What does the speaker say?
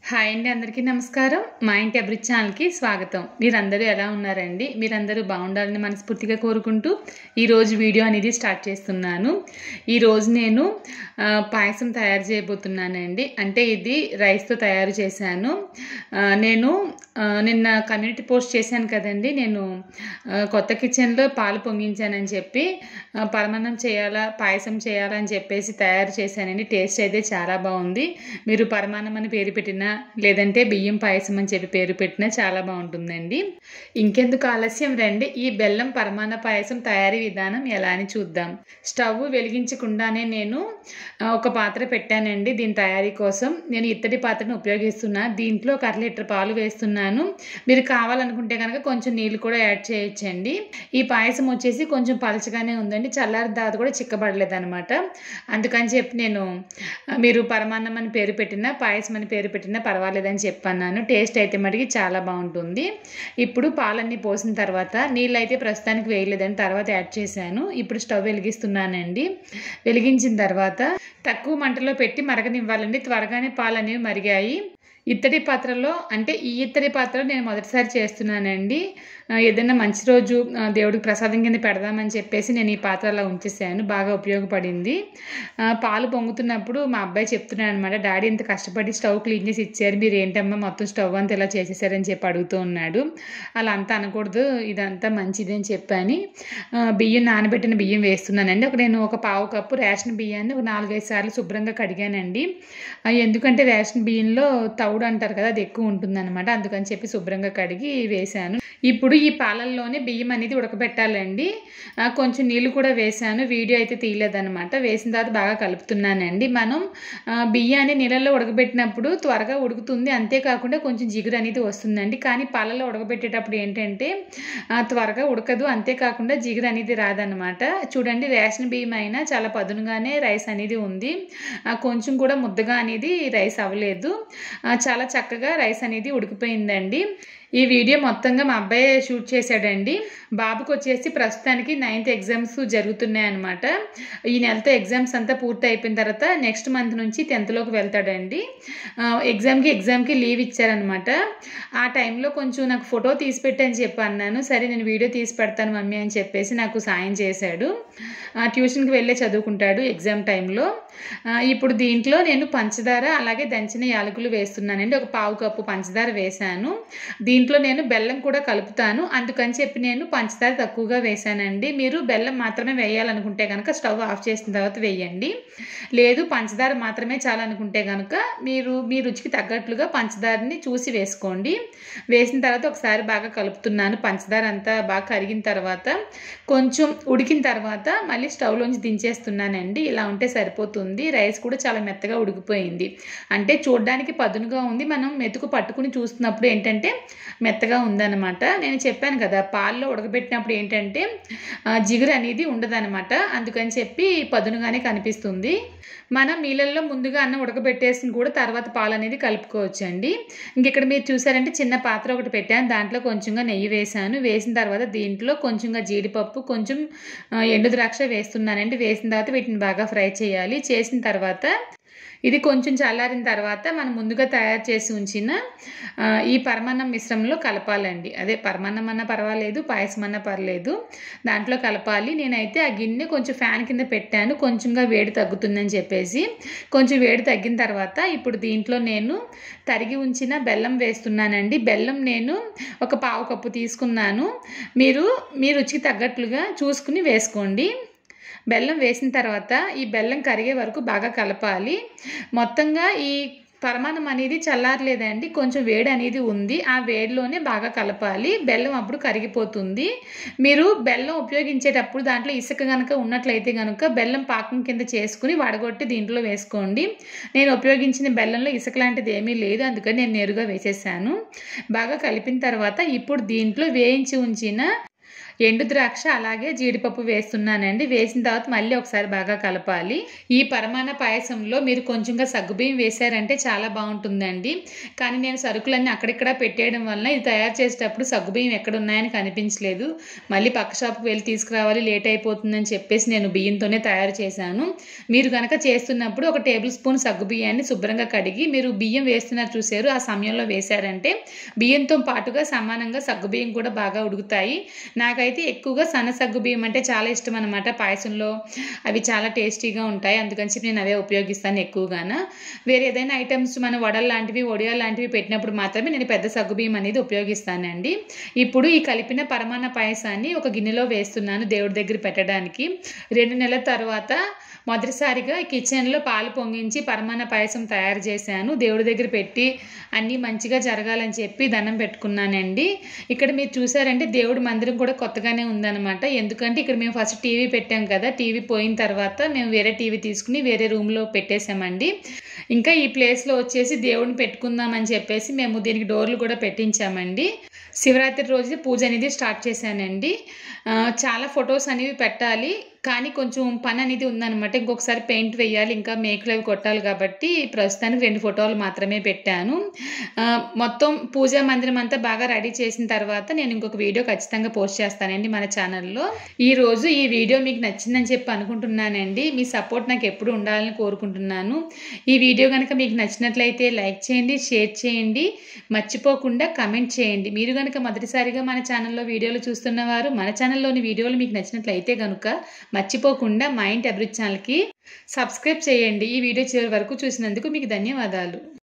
hi అండి అందరికీ నమస్కారం మా ఇంటి అభిరుచి ఛానల్కి స్వాగతం మీరందరూ ఎలా ఉన్నారండి మీరందరూ బాగుండాలని మనస్ఫూర్తిగా కోరుకుంటూ ఈరోజు వీడియో అనేది స్టార్ట్ చేస్తున్నాను ఈరోజు నేను ఆ, పాయసం తయారు చేయబోతున్నానండి అంటే ఇది రైస్తో తయారు చేశాను ఆ, నేను ఆ, నిన్న కమ్యూనిటీ పోస్ట్ చేశాను కదండి నేను ఆ, కొత్త కిచెన్లో పాలు పొంగించానని చెప్పి ఆ, పరమాన్నం చేయాలా పాయసం చేయాలా అని చెప్పేసి తయారు చేశానండి టేస్ట్ అయితే చాలా బాగుంది మీరు పరమాన్నం అని పేరు పెట్టినా లేదంటే బియ్యం పాయసం అని చెప్పి పేరు పెట్టినా చాలా బాగుంటుందండి ఇంకెందుకు ఆలస్యం రండి ఈ బెల్లం పరమాన్న పాయసం తయారీ విధానం ఎలా అని చూద్దాం స్టవ్ వెలిగించకుండానే నేను ఆ, ఒక పాత్ర పెట్టానండి దీని తయారీ కోసం నేను ఇత్తడి పాత్రను ఉపయోగిస్తున్నా దీంట్లో ఒక అర లీటర్ పాలు వేస్తున్నాను మీరు కావాలనుకుంటే కనుక కొంచెం నీళ్ళు కూడా యాడ్ చేయొచ్చండి ఈ పాయసం వచ్చేసి కొంచెం పలచగానే ఉందండి చల్లారి దాత కూడా చిక్కబడలేదు అనమాట అందుకని చెప్పి నేను ఆ, మీరు పరమాన్నం అని పేరు పెట్టినా పాయసం అని పేరు పెట్టినా పర్వాలేదని చెప్పన్నాను టేస్ట్ అయితే మటుకి చాలా బాగుంటుంది ఇప్పుడు పాలన్నీ పోసిన తర్వాత నీళ్ళు అయితే ప్రస్తుతానికి వేయలేదని తర్వాత యాడ్ చేశాను ఇప్పుడు స్టవ్ వెలిగిస్తున్నానండి వెలిగించిన తర్వాత తక్కువ మంటలో పెట్టి మరగనివ్వాలండి త్వరగానే పాలు అనేవి మరిగాయి ఇత్తడి పాత్రలో అంటే ఈ ఇత్తడి పాత్రలో నేను మొదటిసారి చేస్తున్నానండి ఆ, ఏదైనా మంచి రోజు ఆ, దేవుడికి ప్రసాదం కింద పెడదామని చెప్పేసి నేను ఈ పాత్ర అలా ఉంచేసాను బాగా ఉపయోగపడింది ఆ, పాలు పొంగుతున్నప్పుడు మా అబ్బాయి చెప్తున్నాడు అనమాట డాడీ ఇంత కష్టపడి స్టవ్ క్లీన్ చేసి ఇచ్చారు మీరు ఏంటమ్మా మొత్తం స్టవ్ అంతా ఇలా చేసేసారని చెప్పి అడుగుతూ ఉన్నాడు అలా అంతా అనకూడదు ఇదంతా మంచిది అని చెప్పని ఆ, బియ్యం నానబెట్టిన బియ్యం వేస్తున్నానండి ఒక నేను ఒక పావు కప్పు రేషన్ బియ్యాన్ని ఒక నాలుగైదు సార్లు శుభ్రంగా కడిగానండి ఆ, ఎందుకంటే రేషన్ బియ్యంలో తౌడు అంటారు కదా అది ఎక్కువ ఉంటుందన్నమాట అందుకని చెప్పి శుభ్రంగా కడిగి వేశాను ఇప్పుడు ఈ పాలల్లోనే బియ్యం అనేది ఉడకబెట్టాలండి ఆ, కొంచెం నీళ్ళు కూడా వేశాను వీడియో అయితే తీయలేదన్నమాట వేసిన తర్వాత బాగా కలుపుతున్నానండి మనం ఆ, బియ్యాన్ని నీళ్ళల్లో ఉడకబెట్టినప్పుడు త్వరగా ఉడుకుతుంది అంతేకాకుండా కొంచెం జిగురు అనేది వస్తుందండి కానీ పాలలో ఉడకబెట్టేటప్పుడు ఏంటంటే ఆ, త్వరగా ఉడకదు అంతేకాకుండా జిగురు అనేది రాదనమాట చూడండి రేషన్ బియ్యం అయినా చాలా పదునుగానే రైస్ అనేది ఉంది ఆ, కొంచెం కూడా ముద్దగా అనేది రైస్ అవ్వలేదు ఆ, చాలా చక్కగా రైస్ అనేది ఉడికిపోయిందండి ఈ వీడియో మొత్తంగా మా అబ్బాయి షూట్ చేశాడండి బాబుకి వచ్చేసి ప్రస్తుతానికి నైన్త్ ఎగ్జామ్స్ జరుగుతున్నాయి అనమాట ఈ నెలతో ఎగ్జామ్స్ అంతా పూర్తి అయిపోయిన తర్వాత నెక్స్ట్ మంత్ నుంచి టెన్త్లోకి వెళ్తాడండి ఆ, ఎగ్జామ్కి ఎగ్జామ్కి లీవ్ ఇచ్చారనమాట ఆ టైంలో కొంచెం నాకు ఫోటో తీసి పెట్టని చెప్పి అన్నాను సరే నేను వీడియో తీసి పెడతాను మమ్మీ అని చెప్పేసి నాకు సాయం చేశాడు ఆ, ట్యూషన్కి వెళ్ళే చదువుకుంటాడు ఎగ్జామ్ టైంలో ఆ, ఇప్పుడు దీంట్లో నేను పంచదార అలాగే దంచిన యాలకులు వేస్తున్నానండి ఒక పావు కప్పు పంచదార వేశాను దీంట్లో నేను బెల్లం కూడా కలుపుతాను అందుకని చెప్పి నేను పంచదార తక్కువగా వేశానండి మీరు బెల్లం మాత్రమే వేయాలనుకుంటే కనుక స్టవ్ ఆఫ్ చేసిన తర్వాత వేయండి లేదు పంచదార మాత్రమే చాలనుకుంటే కనుక మీరు మీ రుచికి తగ్గట్లుగా పంచదారని చూసి వేసుకోండి వేసిన తర్వాత ఒకసారి బాగా కలుపుతున్నాను పంచదార అంతా బాగా కరిగిన తర్వాత కొంచెం ఉడికిన తర్వాత మళ్ళీ స్టవ్లోంచి దించేస్తున్నానండి ఇలా ఉంటే సరిపోతుంది రైస్ కూడా చాలా మెత్తగా ఉడికిపోయింది అంటే చూడడానికి పదునుగా ఉంది మనం మెతుకు పట్టుకుని చూస్తున్నప్పుడు ఏంటంటే మెత్తగా ఉందన్నమాట నేను చెప్పాను కదా పాల్లో ఉడకబెట్టినప్పుడు ఏంటంటే ఆ, జిగురు అనేది ఉండదన్నమాట అందుకని చెప్పి పదునుగానే కనిపిస్తుంది మనం నీళ్ళల్లో ముందుగా అన్నం ఉడకబెట్టేసి కూడా తర్వాత పాలు అనేది కలుపుకోవచ్చండి ఇంక ఇక్కడ మీరు చూసారంటే చిన్న పాత్ర ఒకటి పెట్టాను దాంట్లో కొంచెంగా నెయ్యి వేసాను వేసిన తర్వాత దీంట్లో కొంచెంగా జీడిపప్పు కొంచెం ఆ, ఎండు ద్రాక్ష వేస్తున్నానండి వేసిన తర్వాత వీటిని బాగా ఫ్రై చేయాలి చేసిన తర్వాత ఇది కొంచెం చల్లారిన తర్వాత మనం ముందుగా తయారు చేసి ఉంచిన ఆ, ఈ పరమాన్నం మిశ్రమంలో కలపాలండి అదే పరమాన్నం అన్నా పర్వాలేదు పాయసం అన్నా పర్లేదు దాంట్లో కలపాలి నేనైతే ఆ గిన్నె కొంచెం ఫ్యాన్ కింద పెట్టాను కొంచెంగా వేడి తగ్గుతుందని చెప్పేసి కొంచెం వేడి తగ్గిన తర్వాత ఇప్పుడు దీంట్లో నేను తరిగి ఉంచిన బెల్లం వేస్తున్నానండి బెల్లం నేను ఒక పావు కప్పు తీసుకున్నాను మీరు మీ రుచికి తగ్గట్లుగా చూసుకుని వేసుకోండి బెల్లం వేసిన తర్వాత ఈ బెల్లం కరిగే వరకు బాగా కలపాలి మొత్తంగా ఈ పరమాణం అనేది చల్లారలేదండి కొంచెం వేడి అనేది ఉంది ఆ వేడిలోనే బాగా కలపాలి బెల్లం అప్పుడు కరిగిపోతుంది మీరు బెల్లం ఉపయోగించేటప్పుడు దాంట్లో ఇసుక కనుక ఉన్నట్లయితే కనుక బెల్లం పాకం కింద చేసుకుని వడగొట్టి దీంట్లో వేసుకోండి నేను ఉపయోగించిన బెల్లంలో ఇసుక లాంటిది ఏమీ లేదు అందుకని నేను నేరుగా వేసేసాను బాగా కలిపిన తర్వాత ఇప్పుడు దీంట్లో వేయించి ఉంచిన ఎండు ద్రాక్ష అలాగే జీడిపప్పు వేస్తున్నానండి వేసిన తర్వాత మళ్ళీ ఒకసారి బాగా కలపాలి ఈ పరమాణ పాయసంలో మీరు కొంచెంగా సగ్గుబియ్యం వేశారంటే చాలా బాగుంటుందండి కానీ నేను సరుకులన్నీ అక్కడిక్కడ పెట్టేయడం వలన ఇది తయారు చేసేటప్పుడు సగ్గుబియ్యం ఎక్కడ ఉన్నాయని కనిపించలేదు మళ్ళీ పక్క షాప్కి వెళ్ళి తీసుకురావాలి లేట్ అయిపోతుందని చెప్పేసి నేను బియ్యంతోనే తయారు చేశాను మీరు కనుక చేస్తున్నప్పుడు ఒక టేబుల్ స్పూన్ సగ్గు బియ్యాన్ని శుభ్రంగా కడిగి మీరు బియ్యం వేస్తున్నారు చూసారు ఆ సమయంలో వేశారంటే బియ్యంతో పాటుగా సమానంగా సగ్గు బియ్యం కూడా బాగా ఉడుకుతాయి నాకైతే ఎక్కువగా సన్న సగ్గు బియ్యం అంటే చాలా ఇష్టం అనమాట పాయసంలో అవి చాలా టేస్టీగా ఉంటాయి అందుకని చెప్పి నేను అవే ఉపయోగిస్తాను ఎక్కువగాన వేరే ఏదైనా ఐటమ్స్ మన వడలు లాంటివి ఒడియాలు లాంటివి పెట్టినప్పుడు మాత్రమే నేను పెద్ద సగ్గు బియ్యం అనేది ఉపయోగిస్తానండి ఇప్పుడు ఈ కలిపిన పరమాణ పాయసాన్ని ఒక గిన్నెలో వేస్తున్నాను దేవుడి దగ్గర పెట్టడానికి రెండు నెలల తర్వాత మొదటిసారిగా కిచెన్లో పాలు పొంగించి పరమాణ పాయసం తయారు చేశాను దేవుడి దగ్గర పెట్టి అన్నీ మంచిగా జరగాలని చెప్పి దండం పెట్టుకున్నానండి ఇక్కడ మీరు చూసారంటే దేవుడి మందిరం కూడా కొత్తగానే ఉందన్నమాట ఎందుకంటే ఇక్కడ మేము ఫస్ట్ టీవీ పెట్టాం కదా టీవీ పోయిన తర్వాత మేము వేరే టీవీ తీసుకుని వేరే రూమ్లో పెట్టేశామండి ఇంకా ఈ ప్లేస్లో వచ్చేసి దేవుడిని పెట్టుకుందామని చెప్పేసి మేము దీనికి డోర్లు కూడా పెట్టించామండి శివరాత్రి రోజు పూజ అనేది స్టార్ట్ చేశానండి చాలా ఫొటోస్ అనేవి పెట్టాలి కానీ కొంచెం పని అనేది ఉందన్నమాట ఇంకొకసారి పెయింట్ వేయాలి ఇంకా మేకులు అవి కొట్టాలి కాబట్టి ప్రస్తుతానికి రెండు ఫోటోలు మాత్రమే పెట్టాను మొత్తం పూజా మందిరం అంతా బాగా రెడీ చేసిన తర్వాత నేను ఇంకొక వీడియో ఖచ్చితంగా పోస్ట్ చేస్తానండి మన ఛానల్లో ఈ రోజు ఈ వీడియో మీకు నచ్చిందని చెప్పి అనుకుంటున్నానండి మీ సపోర్ట్ నాకు ఎప్పుడు ఉండాలని కోరుకుంటున్నాను ఈ వీడియో కనుక మీకు నచ్చినట్లయితే లైక్ చేయండి షేర్ చేయండి మర్చిపోకుండా కమెంట్ చేయండి మీరు కనుక మొదటిసారిగా మన ఛానల్లో వీడియోలు చూస్తున్నవారు మన ఛానల్లోని వీడియోలు మీకు నచ్చినట్లయితే కనుక మర్చిపోకుండా మైండ్ అభివృద్ధి ఛానల్కి సబ్స్క్రైబ్ చేయండి ఈ వీడియో చివరి వరకు చూసినందుకు మీకు ధన్యవాదాలు